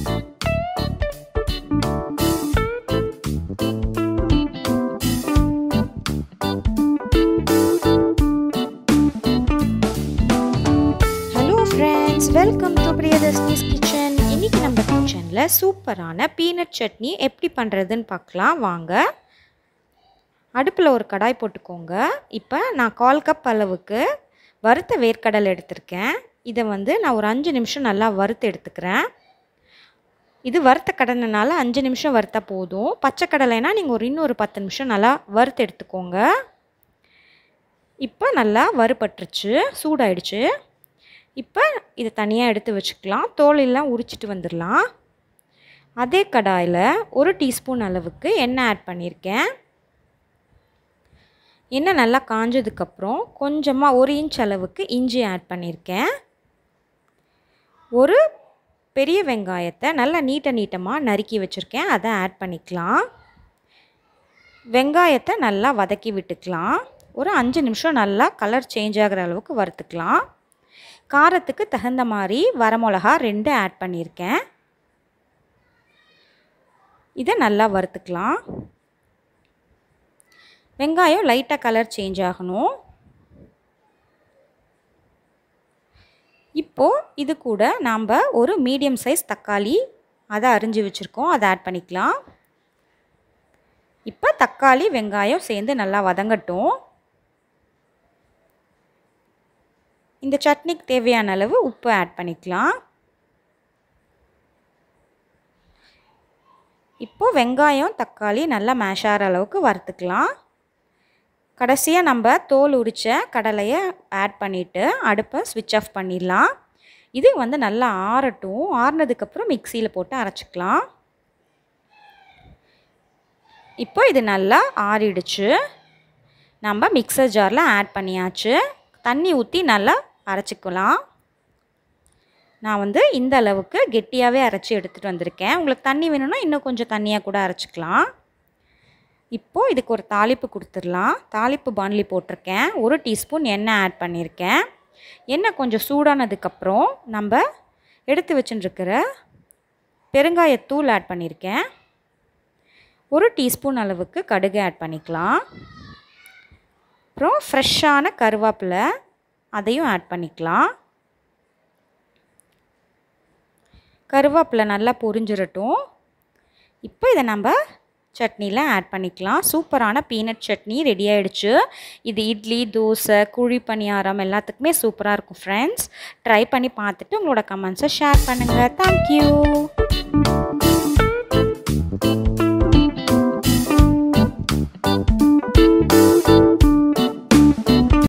hello friends welcome to Priyadarshini's kitchen இன்றைக்கி நம்ம கிச்சனில் சூப்பரான பீனட் சட்னி எப்படி பண்ணுறதுன்னு பார்க்கலாம் வாங்க அடுப்பில் ஒரு கடாய் போட்டுக்கோங்க இப்போ நான் கால் கப் அளவுக்கு வறுத்த வேர்க்கடலை எடுத்திருக்கேன் இதை வந்து நான் ஒரு அஞ்சு நிமிஷம் நல்லா வறுத்து எடுத்துக்கிறேன் இது வறுத்த கடலைனால அஞ்சு நிமிஷம் வறுத்தா போதும் பச்சை கடலைனா நீங்கள் ஒரு இன்னொரு பத்து நிமிஷம் நல்லா வறுத்து எடுத்துக்கோங்க இப்போ நல்லா வறுபட்டுருச்சு சூடாயிடுச்சு இப்போ இதை தனியாக எடுத்து வச்சுக்கலாம் தோலெல்லாம் உரிச்சிட்டு வந்துடலாம் அதே கடாயில் ஒரு டீஸ்பூன் அளவுக்கு எண்ணெய் ஆட் பண்ணியிருக்கேன் எண்ணெய் நல்லா காஞ்சதுக்கப்புறம் கொஞ்சமாக ஒரு இன்ச் அளவுக்கு இஞ்சி ஆட் பண்ணியிருக்கேன் ஒரு பெரிய வெங்காயத்தை நல்லா நீட்ட நீட்டமாக நறுக்கி வச்சுருக்கேன் அதை ஆட் பண்ணிக்கலாம் வெங்காயத்தை நல்லா வதக்கி விட்டுக்கலாம் ஒரு அஞ்சு நிமிஷம் நல்லா கலர் சேஞ்ச் ஆகிற அளவுக்கு வறுத்துக்கலாம் காரத்துக்கு தகுந்த மாதிரி வரமிளகா ரெண்டு ஆட் பண்ணியிருக்கேன் இதை நல்லா வறுத்துக்கலாம் வெங்காயம் லைட்டாக கலர் சேஞ்ச் ஆகணும் இப்போது இது கூட நாம் ஒரு மீடியம் சைஸ் தக்காளி அதை அரிஞ்சு வச்சுருக்கோம் அதை ஆட் பண்ணிக்கலாம் இப்போ தக்காளி வெங்காயம் சேர்ந்து நல்லா வதங்கட்டும் இந்த சட்னிக்கு தேவையான அளவு உப்பு ஆட் பண்ணிக்கலாம் இப்போது வெங்காயம் தக்காளி நல்லா மேஷ் ஆகிற அளவுக்கு வறுத்துக்கலாம் கடைசியாக நம்ம தோல் உரித்த கடலையை ஆட் பண்ணிவிட்டு அடுப்பை ஸ்விட்ச் ஆஃப் பண்ணிடலாம் இது வந்து நல்லா ஆறட்டும் ஆறுனதுக்கப்புறம் மிக்சியில் போட்டு அரைச்சிக்கலாம் இப்போ இது நல்லா ஆறிடுச்சு நம்ம மிக்சர் ஜாரில் ஆட் பண்ணியாச்சு தண்ணி ஊற்றி நல்லா அரைச்சிக்கலாம் நான் வந்து இந்த அளவுக்கு கெட்டியாகவே அரைச்சி எடுத்துகிட்டு வந்திருக்கேன் உங்களுக்கு தண்ணி வேணும்னா இன்னும் கொஞ்சம் தண்ணியாக கூட அரைச்சிக்கலாம் இப்போது இதுக்கு ஒரு தாளிப்பு கொடுத்துடலாம் தாளிப்பு பான்லி போட்டிருக்கேன் ஒரு டீஸ்பூன் எண்ணெய் ஆட் பண்ணியிருக்கேன் எண்ணெய் கொஞ்சம் சூடானதுக்கப்புறம் நம்ம எடுத்து வச்சுட்டுருக்கிற பெருங்காயத்தூள் ஆட் பண்ணியிருக்கேன் ஒரு டீஸ்பூன் அளவுக்கு கடுகு ஆட் பண்ணிக்கலாம் அப்புறம் ஃப்ரெஷ்ஷான கருவேப்பிலை அதையும் ஆட் பண்ணிக்கலாம் கருவேப்பிலை நல்லா பொரிஞ்சிடட்டும் இப்போ இதை நம்ம சட்னியில் ஆட் பண்ணிக்கலாம் சூப்பரான பீனட் சட்னி ரெடி ஆகிடுச்சு இது இட்லி தோசை குழி பணியாரம் எல்லாத்துக்குமே சூப்பராக இருக்கும் ஃப்ரெண்ட்ஸ் ட்ரை பண்ணி பார்த்துட்டு உங்களோட கமெண்ட்ஸை ஷேர் பண்ணுங்கள் தேங்க்யூ